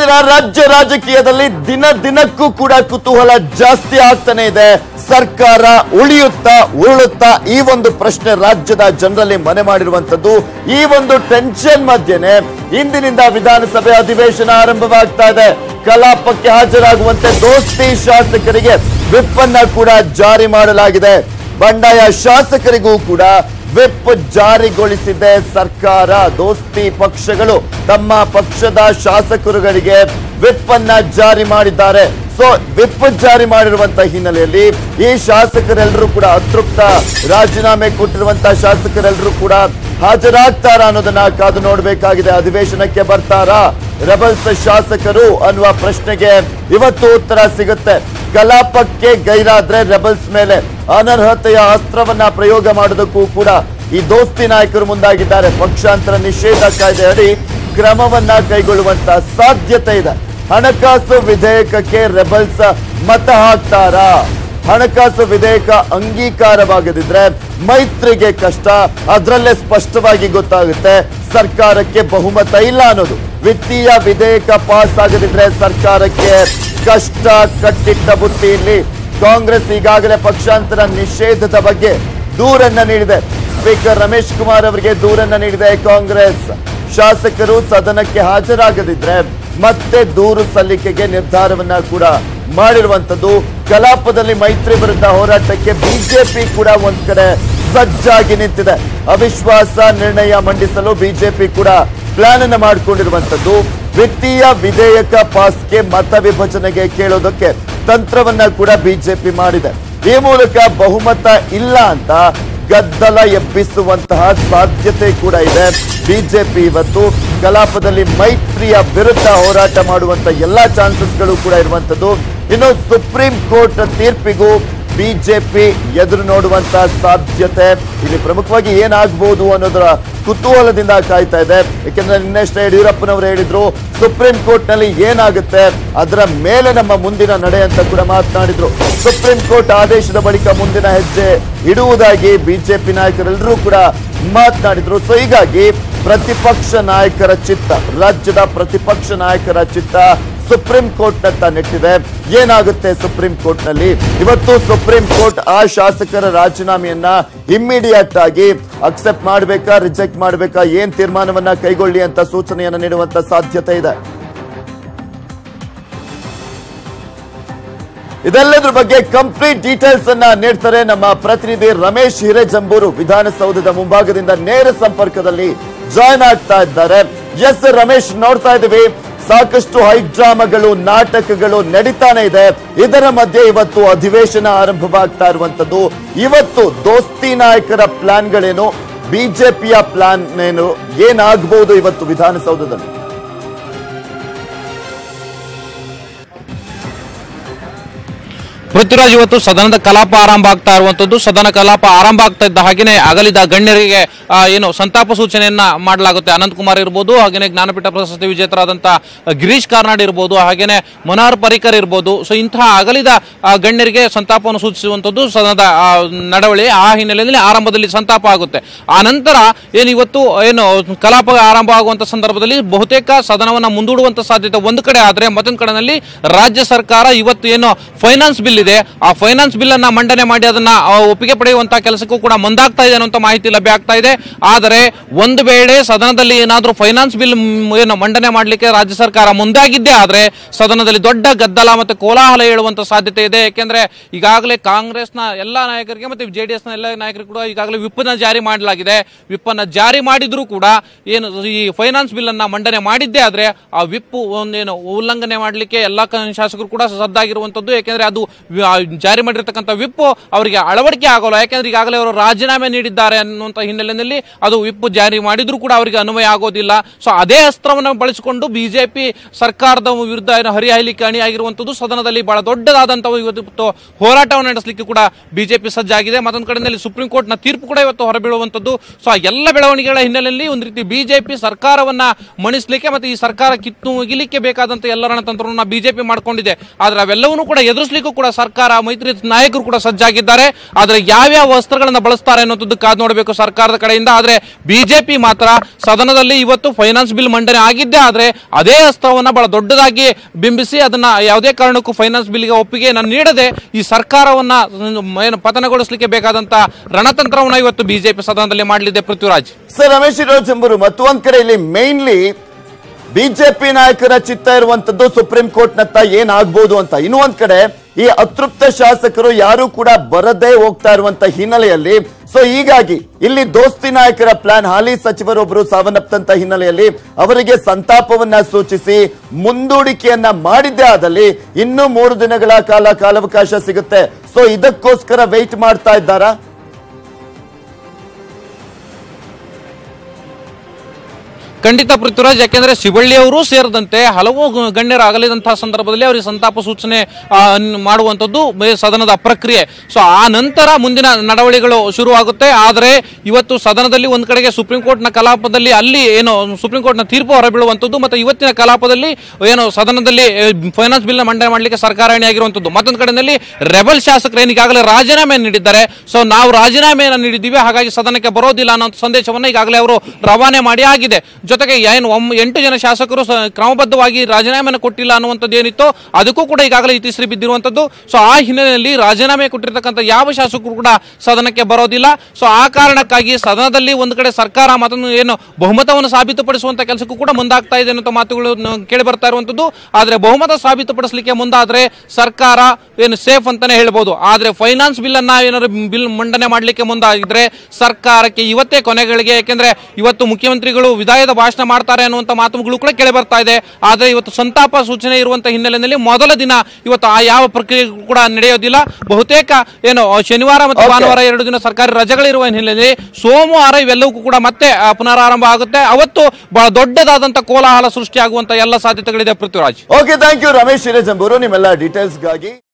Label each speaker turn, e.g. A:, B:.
A: ಮಿತ್ರ ರಾಜ್ಯ ರಾಜಕೀಯದಲ್ಲಿ ದಿನ ದಿನಕ್ಕೂ ಕೂಡ ಕುತೂಹಲ ಜಾಸ್ತಿ ಆಗ್ತಾನೆ ಇದೆ ಸರ್ಕಾರ ಉಳಿಯುತ್ತಾ ಉರುಳುತ್ತಾ ಈ ಒಂದು ಪ್ರಶ್ನೆ ರಾಜ್ಯದ ಜನರಲ್ಲಿ ಮನೆ ಮಾಡಿರುವಂತದ್ದು ಈ ಒಂದು ಟೆನ್ಷನ್ ಮಧ್ಯೆನೆ ಇಂದಿನಿಂದ ವಿಧಾನಸಭೆ ಅಧಿವೇಶನ ಆರಂಭವಾಗ್ತಾ ಇದೆ ಕಲಾಪಕ್ಕೆ ಹಾಜರಾಗುವಂತೆ ದೋಸ್ತಿ ಶಾಸಕರಿಗೆ ವಿಪ್ ಅನ್ನ ಕೂಡ ಜಾರಿ ಮಾಡಲಾಗಿದೆ ಬಂಡಾಯ ಶಾಸಕರಿಗೂ ಕೂಡ ವಿಪ್ ಜಾರಿಗೊಳಿಸಿದೆ ಸರ್ಕಾರ ದೋಸ್ತಿ ಪಕ್ಷಗಳು ತಮ್ಮ ಪಕ್ಷದ ಶಾಸಕರುಗಳಿಗೆ ವಿಪ್ ಅನ್ನ ಜಾರಿ ಮಾಡಿದ್ದಾರೆ ಸೊ ವಿಪ್ ಜಾರಿ ಮಾಡಿರುವಂತ ಹಿನ್ನೆಲೆಯಲ್ಲಿ ಈ ಶಾಸಕರೆಲ್ಲರೂ ಕೂಡ ಅತೃಪ್ತ ರಾಜೀನಾಮೆ ಕೊಟ್ಟಿರುವಂತಹ ಶಾಸಕರೆಲ್ಲರೂ ಕೂಡ ಹಾಜರಾಗ್ತಾರಾ ಅನ್ನೋದನ್ನ ಕಾದು ನೋಡಬೇಕಾಗಿದೆ ಅಧಿವೇಶನಕ್ಕೆ ಬರ್ತಾರಾ ರೆಬಲ್ಸ್ ಶಾಸಕರು ಅನ್ನುವ ಪ್ರಶ್ನೆಗೆ ಇವತ್ತು ಉತ್ತರ ಸಿಗುತ್ತೆ ಕಲಾಪಕ್ಕೆ ಗೈರಾದ್ರೆ ರೆಬಲ್ಸ್ ಮೇಲೆ ಅನರ್ಹತೆಯ ಅಸ್ತ್ರವನ್ನ ಪ್ರಯೋಗ ಮಾಡೋದಕ್ಕೂ ಕೂಡ ಈ ದೋಸ್ತಿ ನಾಯಕರು ಮುಂದಾಗಿದ್ದಾರೆ ಪಕ್ಷಾಂತರ ನಿಷೇಧ ಕಾಯ್ದೆ ಅಡಿ ಕ್ರಮವನ್ನ ಕೈಗೊಳ್ಳುವಂತ ಸಾಧ್ಯತೆ ಇದೆ ಹಣಕಾಸು ವಿಧೇಯಕಕ್ಕೆ ರೆಬಲ್ಸ್ ಮತ ಹಾಕ್ತಾರಾ ಹಣಕಾಸು ವಿಧೇಯಕ ಅಂಗೀಕಾರವಾಗದಿದ್ರೆ ಮೈತ್ರಿಗೆ ಕಷ್ಟ ಅದರಲ್ಲೇ ಸ್ಪಷ್ಟವಾಗಿ ಗೊತ್ತಾಗುತ್ತೆ ಸರ್ಕಾರಕ್ಕೆ ಬಹುಮತ ಇಲ್ಲ ಅನ್ನೋದು ವಿತ್ತೀಯ ವಿಧೇಯಕ ಪಾಸ್ ಆಗದಿದ್ರೆ ಸರ್ಕಾರಕ್ಕೆ ಕಷ್ಟ ಕಟ್ಟಿಟ್ಟ ಬುತ್ತಿಯಲ್ಲಿ ಕಾಂಗ್ರೆಸ್ ಈಗಾಗಲೇ ಪಕ್ಷಾಂತರ ನಿಷೇಧದ ಬಗ್ಗೆ ದೂರನ್ನ ನೀಡಿದೆ ಸ್ಪೀಕರ್ ರಮೇಶ್ ಕುಮಾರ್ ಅವರಿಗೆ ದೂರನ್ನ ನೀಡಿದೆ ಕಾಂಗ್ರೆಸ್ ಶಾಸಕರು ಸದನಕ್ಕೆ ಹಾಜರಾಗದಿದ್ರೆ ಮತ್ತೆ ದೂರು ಸಲ್ಲಿಕೆಗೆ ನಿರ್ಧಾರವನ್ನ ಕೂಡ ಮಾಡಿರುವಂತದ್ದು ಕಲಾಪದಲ್ಲಿ ಮೈತ್ರಿ ವಿರುದ್ಧ ಹೋರಾಟಕ್ಕೆ ಬಿಜೆಪಿ ಕೂಡ ಒಂದ್ ಕಡೆ ಸಜ್ಜಾಗಿ ನಿಂತಿದೆ ಅವಿಶ್ವಾಸ ನಿರ್ಣಯ ಮಂಡಿಸಲು ಬಿಜೆಪಿ ಕೂಡ ಪ್ಲಾನ್ ಅನ್ನ ಮಾಡಿಕೊಂಡಿರುವಂತದ್ದು ವಿತ್ತೀಯ ವಿಧೇಯಕ ಪಾಸ್ಗೆ ಮತ ವಿಭಜನೆಗೆ ಕೇಳೋದಕ್ಕೆ ತಂತ್ರವನ್ನ ಕೂಡ ಬಿಜೆಪಿ ಮಾಡಿದೆ ಈ ಮೂಲಕ ಬಹುಮತ ಇಲ್ಲ ಅಂತ ಗದ್ದಲ ಎಬ್ಬಿಸುವಂತಹ ಸಾಧ್ಯತೆ ಕೂಡ ಇದೆ ಬಿಜೆಪಿ ಇವತ್ತು ಕಲಾಪದಲ್ಲಿ ಮೈತ್ರಿಯ ವಿರುದ್ಧ ಹೋರಾಟ ಮಾಡುವಂತ ಎಲ್ಲಾ ಚಾನ್ಸಸ್ಗಳು ಕೂಡ ಇರುವಂತದ್ದು ಇನ್ನು ಸುಪ್ರೀಂ ಕೋರ್ಟ್ ತೀರ್ಪಿಗೂ ಬಿಜೆಪಿ ಎದುರು ನೋಡುವಂತ ಸಾಧ್ಯತೆ ಇಲ್ಲಿ ಪ್ರಮುಖವಾಗಿ ಏನಾಗಬಹುದು ಅನ್ನೋದರ ಕುತೂಹಲದಿಂದ ಕಾಯ್ತಾ ಇದೆ ಯಾಕೆಂದ್ರೆ ನಿನ್ನೆಷ್ಟೇ ಯಡಿಯೂರಪ್ಪನವರು ಹೇಳಿದ್ರು ಸುಪ್ರೀಂ ಕೋರ್ಟ್ ನಲ್ಲಿ ಏನಾಗುತ್ತೆ ಅದರ ಮೇಲೆ ನಮ್ಮ ಮುಂದಿನ ನಡೆ ಅಂತ ಕೂಡ ಮಾತನಾಡಿದ್ರು ಸುಪ್ರೀಂ ಕೋರ್ಟ್ ಆದೇಶದ ಬಳಿಕ ಮುಂದಿನ ಹೆಜ್ಜೆ ಇಡುವುದಾಗಿ ಬಿಜೆಪಿ ನಾಯಕರೆಲ್ಲರೂ ಕೂಡ ಮಾತನಾಡಿದ್ರು ಸೊ ಹೀಗಾಗಿ ಪ್ರತಿಪಕ್ಷ ನಾಯಕರ ಚಿತ್ತ ರಾಜ್ಯದ ಪ್ರತಿಪಕ್ಷ ನಾಯಕರ ಚಿತ್ತ ಸುಪ್ರೀಂ ಕೋರ್ಟ್ ನತ್ತ ನೆಟ್ಟಿದೆ ಏನಾಗುತ್ತೆ ಸುಪ್ರೀಂ ಕೋರ್ಟ್ ನಲ್ಲಿ ಇವತ್ತು ಸುಪ್ರೀಂ ಕೋರ್ಟ್ ಆ ಶಾಸಕರ ರಾಜೀನಾಮೆಯನ್ನ ಇಮ್ಮಿಡಿಯೇಟ್ ಆಗಿ ಅಕ್ಸೆಪ್ಟ್ ಮಾಡಬೇಕಾ ರಿಜೆಕ್ಟ್ ಮಾಡಬೇಕಾ ಏನ್ ತೀರ್ಮಾನವನ್ನ ಕೈಗೊಳ್ಳಿ ಅಂತ ಸೂಚನೆಯನ್ನ ನೀಡುವಂತ ಸಾಧ್ಯತೆ ಇದೆ ಇದೆಲ್ಲದ್ರ ಬಗ್ಗೆ ಕಂಪ್ಲೀಟ್ ಡೀಟೇಲ್ಸ್ ಅನ್ನ ನೀಡ್ತಾರೆ ನಮ್ಮ ಪ್ರತಿನಿಧಿ ರಮೇಶ್ ಹಿರೇಜಂಬೂರು ವಿಧಾನಸೌಧದ ಮುಂಭಾಗದಿಂದ ನೇರ ಸಂಪರ್ಕದಲ್ಲಿ ಜಾಯ್ನ್ ಆಗ್ತಾ ಇದ್ದಾರೆ ಎಸ್ ರಮೇಶ್ ನೋಡ್ತಾ ಇದೀವಿ ಸಾಕಷ್ಟು ಹೈಡ್ರಾಮಾಗಳು ನಾಟಕಗಳು ನಡೀತಾನೆ ಇದೆ ಇದರ ಮಧ್ಯೆ ಇವತ್ತು ಅಧಿವೇಶನ ಆರಂಭವಾಗ್ತಾ ಇರುವಂತದ್ದು ಇವತ್ತು ದೋಸ್ತಿ ನಾಯಕರ ಪ್ಲಾನ್ಗಳೇನು ಬಿಜೆಪಿಯ ಪ್ಲಾನ್ ಏನು ಏನಾಗಬಹುದು ಇವತ್ತು ವಿಧಾನಸೌಧದಲ್ಲಿ
B: ಪೃಥ್ವಿರಾಜ್ ಇವತ್ತು ಸದನದ ಕಲಾಪ ಆರಂಭ ಆಗ್ತಾ ಇರುವಂತದ್ದು ಸದನ ಕಲಾಪ ಆರಂಭ ಆಗ್ತಾ ಇದ್ದ ಹಾಗೇನೆ ಅಗಲಿದ ಗಣ್ಯರಿಗೆ ಆ, ಏನು ಸಂತಾಪ ಸೂಚನೆಯನ್ನ ಮಾಡಲಾಗುತ್ತೆ ಅನಂತ್ ಕುಮಾರ್ ಇರ್ಬೋದು ಹಾಗೇನೆ ಜ್ಞಾನಪೀಠ ಪ್ರಶಸ್ತಿ ವಿಜೇತರಾದಂತಹ ಗಿರೀಶ್ ಕಾರ್ನಾಡ್ ಇರ್ಬೋದು ಹಾಗೇನೆ ಮನೋಹರ್ ಪರಿಕರ್ ಇರ್ಬೋದು ಸೊ ಇಂತಹ ಅಗಲಿದ ಆ, ಗಣ್ಯರಿಗೆ ಸಂತಾಪವನ್ನು ಸೂಚಿಸುವಂತದ್ದು ಸದನದ ಆ, ನಡವಳಿ ಆ ಹಿನ್ನೆಲೆಯಲ್ಲಿ ಆರಂಭದಲ್ಲಿ ಸಂತಾಪ ಆಗುತ್ತೆ ಆ ನಂತರ ಏನು ಇವತ್ತು ಏನು ಕಲಾಪ ಆರಂಭ ಆಗುವಂತ ಸಂದರ್ಭದಲ್ಲಿ ಬಹುತೇಕ ಸದನವನ್ನ ಮುಂದೂಡುವಂತ ಸಾಧ್ಯತೆ ಒಂದು ಕಡೆ ಆದ್ರೆ ಮತ್ತೊಂದು ಕಡೆನಲ್ಲಿ ರಾಜ್ಯ ಸರ್ಕಾರ ಇವತ್ತು ಏನು ಫೈನಾನ್ಸ್ ಬಿಲ್ ಇದೆ ಆ ಫೈನಾನ್ಸ್ ಬಿಲ್ ಅನ್ನ ಮಂಡನೆ ಮಾಡಿ ಅದನ್ನ ಆ, ಒಪ್ಪಿಗೆ ಪಡೆಯುವಂತ ಕೆಲಸಕ್ಕೂ ಕೂಡ ಮುಂದಾಗ್ತಾ ಇದೆ ಅನ್ನುವಂತ ಮಾಹಿತಿ ಲಭ್ಯ ಆಗ್ತಾ ಇದೆ ಆದರೆ ಒಂದು ವೇಳೆ ಸದನದಲ್ಲಿ ಏನಾದ್ರೂ ಫೈನಾನ್ಸ್ ಬಿಲ್ ಏನು ಮಂಡನೆ ಮಾಡಲಿಕ್ಕೆ ರಾಜ್ಯ ಸರ್ಕಾರ ಮುಂದಾಗಿದ್ದೇ ಆದ್ರೆ ಸದನದಲ್ಲಿ ದೊಡ್ಡ ಗದ್ದಲ ಮತ್ತೆ ಕೋಲಾಹಲ ಹೇಳುವಂತ ಸಾಧ್ಯತೆ ಇದೆ ಯಾಕೆಂದ್ರೆ ಈಗಾಗಲೇ ಕಾಂಗ್ರೆಸ್ನ ಎಲ್ಲಾ ನಾಯಕರಿಗೆ ಮತ್ತೆ ಜೆಡಿಎಸ್ ನ ಎಲ್ಲ ನಾಯಕರಿಗೆ ಕೂಡ ಈಗಾಗಲೇ ವಿಪ್ಪನ್ನ ಜಾರಿ ಮಾಡಲಾಗಿದೆ ವಿಪ್ಪನ್ನ ಜಾರಿ ಮಾಡಿದ್ರು ಕೂಡ ಏನು ಈ ಫೈನಾನ್ಸ್ ಬಿಲ್ ಅನ್ನ ಮಂಡನೆ ಮಾಡಿದ್ದೇ ಆದ್ರೆ ಆ ವಿಪ್ ಒಂದೇನು ಉಲ್ಲಂಘನೆ ಮಾಡಲಿಕ್ಕೆ ಎಲ್ಲಾ ಕ- ಶಾಸಕರು ಕೂಡ ಸದ್ದಾಗಿರುವಂತದ್ದು ಯಾಕೆಂದ್ರೆ ಅದು ವಿ- ಆ ಜಾರಿ ಮಾಡಿರ್ತಕ್ಕಂಥ ವಿಪ್ ಅವರಿಗೆ ಅಳವಡಿಕೆ ಆಗೋಲ್ಲ ಯಾಕೆಂದ್ರೆ ಈಗಾಗಲೇ ಅವರು ರಾಜೀನಾಮೆ ನೀಡಿದ್ದಾರೆ ಅನ್ನುವಂತ ಹಿನ್ನೆಲೆಯಲ್ಲಿ ಅದು ವಿಪ್ ಜಾರಿ ಮಾಡಿದ್ರು ಕೂಡ ಅವರಿಗೆ ಅನ್ವಯ ಆಗೋದಿಲ್ಲ ಸೊ ಅದೇ ಅಸ್ತ್ರವನ್ನು ಬಳಸಿಕೊಂಡು ಬಿಜೆಪಿ ಸರ್ಕಾರದ ವಿರುದ್ಧ ಏನು ಹರಿಹಾಯ್ಲಿಕ್ಕೆ ಅಣಿಯಾಗಿರುವಂತದ್ದು ಸದನದಲ್ಲಿ ಬಹಳ ದೊಡ್ಡದಾದಂತಹ ಇವತ್ತು ಹೋರಾಟವನ್ನು ನಡೆಸಲಿಕ್ಕೆ ಕೂಡ ಬಿಜೆಪಿ ಸಜ್ಜಾಗಿದೆ ಮತ್ತೊಂದು ಕಡೆಯಲ್ಲಿ ಸುಪ್ರೀಂ ಕೋರ್ಟ್ ನ ತೀರ್ಪು ಕೂಡ ಇವತ್ತು ಹೊರಬೀಳುವಂತದ್ದು ಸೊ ಆ ಎಲ್ಲ ಬೆಳವಣಿಗೆಗಳ ಹಿನ್ನೆಲೆಯಲ್ಲಿ ಒಂದು ರೀತಿ ಬಿಜೆಪಿ ಸರ್ಕಾರವನ್ನ ಮಣಿಸಲಿಕ್ಕೆ ಮತ್ತೆ ಈ ಸರ್ಕಾರ ಕಿತ್ತು ಒಗಿಲಿಕ್ಕೆ ಬೇಕಾದಂತ ಎಲ್ಲ ರಣತಂತ್ರವನ್ನ ಬಿಜೆಪಿ ಮಾಡ್ಕೊಂಡಿದೆ ಆದ್ರೆ ಅವೆಲ್ಲವನ್ನೂ ಕೂಡ ಎದುರಿಸಲಿಕ್ಕೂ ಕೂಡ ಸರ್ಕಾರ ಮೈತ್ರಿ ನಾಯಕರು ಕೂಡ ಸಜ್ಜಾಗಿದ್ದಾರೆ ಆದ್ರೆ ಯಾವ್ಯಾವ ಅಸ್ತ್ರಗಳನ್ನ ಬಳಸ್ತಾರೆ ಅನ್ನೋದು ಕಾದ್ ನೋಡಬೇಕು ಸರ್ಕಾರದ ಕಡೆಯಿಂದ ಆದ್ರೆ ಬಿಜೆಪಿ ಮಾತ್ರ ಸದನದಲ್ಲಿ ಇವತ್ತು ಫೈನಾನ್ಸ್ ಬಿಲ್ ಮಂಡನೆ ಆಗಿದ್ದೇ ಆದ್ರೆ ಅದೇ ಅಸ್ತ್ರವನ್ನ ಬಹಳ ದೊಡ್ಡದಾಗಿ ಬಿಂಬಿಸಿ ಅದನ್ನ ಯಾವುದೇ ಕಾರಣಕ್ಕೂ ಫೈನಾನ್ಸ್ ಬಿಲ್ಗೆ ಒಪ್ಪಿಗೆಯನ್ನು ನೀಡದೆ ಈ ಸರ್ಕಾರವನ್ನ ಏನು ಪತನಗೊಳಿಸಲಿಕ್ಕೆ ಬೇಕಾದಂತ ರಣತಂತ್ರವನ್ನ ಇವತ್ತು ಬಿಜೆಪಿ ಸದನದಲ್ಲಿ ಮಾಡಲಿದೆ ಪೃಥ್ವಿರಾಜ್
A: ಸರ್ ರಮೇಶ್ ಎಂಬರು ಮತ್ತೊಂದ್ ಕಡೆ ಇಲ್ಲಿ ಮೇನ್ಲಿ ಬಿಜೆಪಿ ನಾಯಕರ ಚಿತ್ತ ಇರುವಂತದ್ದು ಸುಪ್ರೀಂ ಕೋರ್ಟ್ ನತ್ತ ಏನಾಗ್ಬೋದು ಅಂತ ಇನ್ನೂ ಒಂದ್ ಕಡೆ ಈ ಅತೃಪ್ತ ಶಾಸಕರು ಯಾರು ಕೂಡ ಬರದೇ ಹೋಗ್ತಾ ಇರುವಂತ ಹಿನ್ನೆಲೆಯಲ್ಲಿ ಸೊ ಹೀಗಾಗಿ ಇಲ್ಲಿ ದೋಸ್ತಿ ನಾಯಕರ ಪ್ಲಾನ್ ಹಾಲಿ ಸಚಿವರೊಬ್ಬರು ಸಾವನ್ನಪ್ಪಂತ ಹಿನ್ನೆಲೆಯಲ್ಲಿ ಅವರಿಗೆ ಸಂತಾಪವನ್ನ ಸೂಚಿಸಿ ಮುಂದೂಡಿಕೆಯನ್ನ ಮಾಡಿದ್ದೇ ಆದಲ್ಲಿ ಇನ್ನೂ ಮೂರು ದಿನಗಳ ಕಾಲ ಕಾಲಾವಕಾಶ ಸಿಗುತ್ತೆ ಸೊ ಇದಕ್ಕೋಸ್ಕರ ವೆಯ್ಟ್ ಮಾಡ್ತಾ ಇದ್ದಾರಾ
B: ಖಂಡಿತ ಪೃಥ್ವಿರಾಜ್ ಯಾಕೆಂದ್ರೆ ಶಿವಳ್ಳಿ ಅವರು ಸೇರಿದಂತೆ ಹಲವು ಗ- ಗಣ್ಯರು ಆಗಲಿದಂತಹ ಸಂದರ್ಭದಲ್ಲಿ ಅವರಿಗೆ ಸಂತಾಪ ಸೂಚನೆ ಆ, ನ್- ಮಾಡುವಂತದ್ದು ಬೇ- ಸದನದ ಪ್ರಕ್ರಿಯೆ ಸೊ ಆ ನಂತರ ಮುಂದಿನ ನಡವಳಿಗಳು ಶುರುವಾಗುತ್ತೆ ಆದರೆ ಇವತ್ತು ಸದನದಲ್ಲಿ ಒಂದ್ ಕಡೆಗೆ ಸುಪ್ರೀಂ ಕೋರ್ಟ್ನ ಕಲಾಪದಲ್ಲಿ ಅಲ್ಲಿ ಏನು ಸುಪ್ರೀಂ ಕೋರ್ಟ್ನ ತೀರ್ಪು ಹೊರಬೀಳುವಂತದ್ದು ಮತ್ತೆ ಇವತ್ತಿನ ಕಲಾಪದಲ್ಲಿ ಏನು ಸದನದಲ್ಲಿ ಫೈನಾನ್ಸ್ ಬಿಲ್ ನ ಮಂಡನೆ ಮಾಡಲಿಕ್ಕೆ ಸರ್ಕಾರ ಆಗಿರುವಂತದ್ದು ಮತ್ತೊಂದು ಕಡೆಯಲ್ಲಿ ರೆಬಲ್ ಶಾಸಕರು ಏನು ಈಗಾಗಲೇ ರಾಜೀನಾಮೆ ನೀಡಿದ್ದಾರೆ ಸೊ ನಾವು ರಾಜೀನಾಮೆಯನ್ನು ನೀಡಿದ್ದೀವಿ ಹಾಗಾಗಿ ಸದನಕ್ಕೆ ಬರೋದಿಲ್ಲ ಅನ್ನೋ ಸಂದೇಶವನ್ನು ಈಗಾಗಲೇ ಅವರು ರವಾನೆ ಮಾಡಿ ಆಗಿದೆ ಜೊತೆಗೆ ಏನು ಒಮ್ಮ ಎಂಟು ಜನ ಶಾಸಕರು ಸ- ಕ್ರಮಬದ್ಧವಾಗಿ ರಾಜೀನಾಮೆಯನ್ನು ಕೊಟ್ಟಿಲ್ಲ ಅನ್ನುವಂಥದ್ದು ಏನಿತ್ತು ಅದಕ್ಕೂ ಕೂಡ ಈಗಾಗಲೇ ಇತಿಶ್ರೀ ಬಿದ್ದಿರುವಂತದ್ದು ಸೊ ಆ ಹಿನ್ನೆಲೆಯಲ್ಲಿ ರಾಜೀನಾಮೆ ಕೊಟ್ಟಿರ್ತಕ್ಕಂಥ ಯಾವ ಶಾಸಕರು ಕೂಡ ಸದನಕ್ಕೆ ಬರೋದಿಲ್ಲ ಸೊ ಆ ಕಾರಣಕ್ಕಾಗಿ ಸದನದಲ್ಲಿ ಒಂದು ಕಡೆ ಸರ್ಕಾರ ಮತ್ತೊಂದು ಏನು ಬಹುಮತವನ್ನು ಸಾಬೀತುಪಡಿಸುವಂತ ಕೆಲಸಕ್ಕೂ ಕೂಡ ಮುಂದಾಗ್ತಾ ಇದೆ ಅನ್ನೋ ಮಾತುಗಳು ನ- ಕೇಳಿ ಬರ್ತಾ ಇರುವಂತದ್ದು ಆದ್ರೆ ಬಹುಮತ ಸಾಬೀತುಪಡಿಸಲಿಕ್ಕೆ ಮುಂದಾದ್ರೆ ಸರ್ಕಾರ ಏನು ಸೇಫ್ ಅಂತಾನೆ ಹೇಳ್ಬೋದು ಆದ್ರೆ ಫೈನಾನ್ಸ್ ಬಿಲ್ ಅನ್ನ ಏನಾದ್ರು ಬಿಲ್ ಮಂಡನೆ ಮಾಡಲಿಕ್ಕೆ ಮುಂದಾಗಿದ್ರೆ ಸರ್ಕಾರಕ್ಕೆ ಇವತ್ತೇ ಕೊನೆಗಳಿಗೆ ಯಾಕೆಂದ್ರೆ ಇವತ್ತು ಮುಖ್ಯಮಂತ್ರಿಗಳು ವಿದಾಯದ ಭಾಷಣ ಮಾಡ್ತಾರೆ ಅನ್ನುವಂತ ಮಾತುಗಳು ಕೂಡ ಕೇಳಿ ಬರ್ತಾ ಇದೆ ಆದ್ರೆ ಇವತ್ತು ಸಂತಾಪ ಸೂಚನೆ ಇರುವಂತ ಹಿನ್ನೆಲೆಯಲ್ಲಿ ಮೊದಲ ದಿನ ಇವತ್ತು ಆ ಯಾವ ಪ್ರಕ್ರಿಯೆ ಕೂಡ ನಡೆಯೋದಿಲ್ಲ ಬಹುತೇಕ ಏನು ಶನಿವಾರ ಮತ್ತು
A: Okay.
B: ಭಾನುವಾರ ಎರಡು ದಿನ ಸರ್ಕಾರಿ ರಜೆಗಳಿರುವ ಹಿನ್ನೆಲೆಯಲ್ಲಿ ಸೋಮವಾರ ಇವೆಲ್ಲವೂ ಕೂಡ ಮತ್ತೆ ಆ, ಪುನರಾರಂಭ ಆಗುತ್ತೆ ಅವತ್ತು ಬಹಳ ದೊಡ್ಡದಾದಂತ ಕೋಲಾಹಲ ಸೃಷ್ಟಿಯಾಗುವಂತ ಎಲ್ಲ ಸಾಧ್ಯತೆಗಳಿದೆ Prithviraj
A: okay thank you Ramesh Hirejamburu ನಿಮ್ಮೆಲ್ಲ ಡೀಟೇಲ್ಸ್ಗಾಗಿ